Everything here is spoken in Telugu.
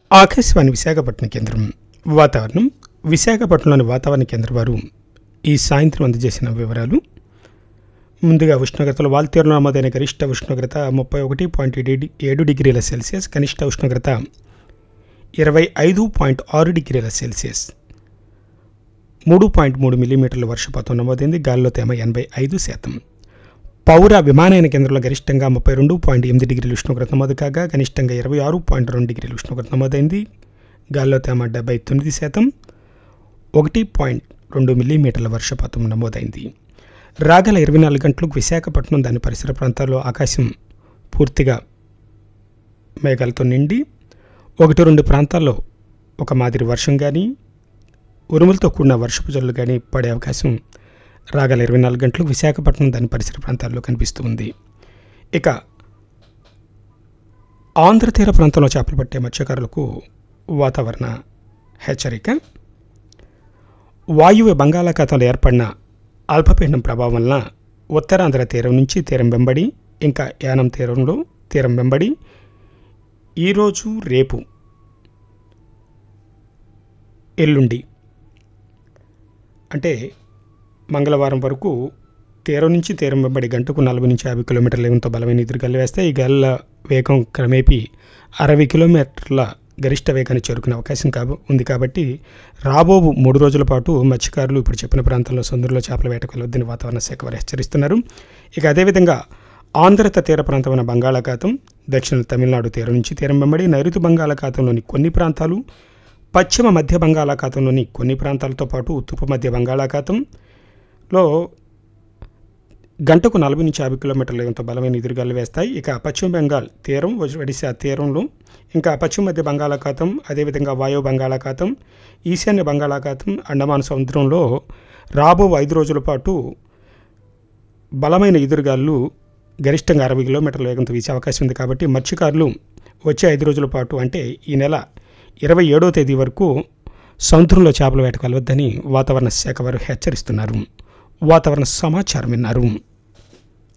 ఆకాశవాణి విశాఖపట్నం కేంద్రం వాతావరణం విశాఖపట్నంలోని వాతావరణ కేంద్రం వారు ఈ సాయంత్రం అందజేసిన వివరాలు ముందుగా ఉష్ణోగ్రతలు వాల్తీరులో నమోదైన గరిష్ట ఉష్ణోగ్రత ముప్పై ఒకటి పాయింట్ ఏడు డిగ్రీల సెల్సియస్ కనిష్ట ఉష్ణోగ్రత ఇరవై ఐదు పాయింట్ ఆరు డిగ్రీల సెల్సియస్ మూడు పాయింట్ మూడు మిల్లీమీటర్ల వర్షపాతం నమోదైంది గాలిలో తేమ ఎనభై ఐదు శాతం పౌర విమానయాన కేంద్రంలో గరిష్టంగా ముప్పై రెండు పాయింట్ ఎనిమిది డిగ్రీల ఉష్ణోగ్రత నమోదు కాగా కనిష్టంగా ఇరవై ఆరు పాయింట్ రెండు డిగ్రీల ఉష్ణోగ్రత నమోదైంది గాలిలో తేమ డెబ్బై తొమ్మిది శాతం ఒకటి పాయింట్ రెండు మిల్లీమీటర్ల వర్షపాతం నమోదైంది రాగల ఇరవై నాలుగు గంటలకు విశాఖపట్నం దాని పరిసర ప్రాంతాల్లో ఆకాశం పూర్తిగా మేఘాలతో నిండి ఒకటి రెండు ప్రాంతాల్లో ఒక మాదిరి వర్షం కానీ ఉరుములతో కూడిన వర్షపు జల్లు కానీ పడే అవకాశం రాగల ఇరవై నాలుగు గంటలు విశాఖపట్నం దాని పరిసర ప్రాంతాల్లో కనిపిస్తూ ఉంది ఇక ఆంధ్ర తీర ప్రాంతంలో చేపలు పట్టే మత్స్యకారులకు వాతావరణ హెచ్చరిక వాయువ్య బంగాళాఖాతంలో ఏర్పడిన అల్పపీడనం ప్రభావం వలన ఉత్తరాంధ్ర తీరం నుంచి తీరం వెంబడి ఇంకా యానం తీరంలో తీరం వెంబడి ఈరోజు రేపు ఎల్లుండి అంటే మంగళవారం వరకు తీరం నుంచి తీరం వెంబడి గంటకు నలభై నుంచి యాభై కిలోమీటర్ల వేగంతో బలమైన ఎదురుగాలు వేస్తే ఈ గాలుల వేగం క్రమేపీ అరవై కిలోమీటర్ల గరిష్ట వేగాన్ని చేరుకునే అవకాశం కాబ ఉంది కాబట్టి రాబో మూడు రోజుల పాటు మత్స్యకారులు ఇప్పుడు చెప్పిన ప్రాంతంలో సముద్రంలో చేపల వేటకు వెళ్ళొద్దని వాతావరణ శాఖ వారు హెచ్చరిస్తున్నారు ఇక అదేవిధంగా ఆంధ్రత తీర ప్రాంతమైన బంగాళాఖాతం దక్షిణ తమిళనాడు తీరం నుంచి తీరం వెంబడి నైరుతి బంగాళాఖాతంలోని కొన్ని ప్రాంతాలు పశ్చిమ మధ్య బంగాళాఖాతంలోని కొన్ని ప్రాంతాలతో పాటు తూర్పు మధ్య బంగాళాఖాతంలో గంటకు నలభై నుంచి యాభై కిలోమీటర్ల వేగంతో బలమైన ఎదురుగాలు వేస్తాయి ఇక పశ్చిమ బెంగాల్ తీరం ఒడిశా తీరంలో ఇంకా పశ్చిమ మధ్య బంగాళాఖాతం అదేవిధంగా వాయు బంగాళాఖాతం ఈశాన్య బంగాళాఖాతం అండమాన్ సముద్రంలో రాబో ఐదు రోజుల పాటు బలమైన ఎదురుగాలు గరిష్టంగా అరవై కిలోమీటర్ల వేగంతో వీసే అవకాశం ఉంది కాబట్టి మత్స్యకారులు వచ్చే ఐదు రోజుల పాటు అంటే ఈ నెల ఇరవై ఏడో తేదీ వరకు సముద్రంలో చేపల వేటకు వెళ్ళవద్దని వాతావరణ శాఖ వారు హెచ్చరిస్తున్నారు వాతావరణ సమాచారం విన్నారు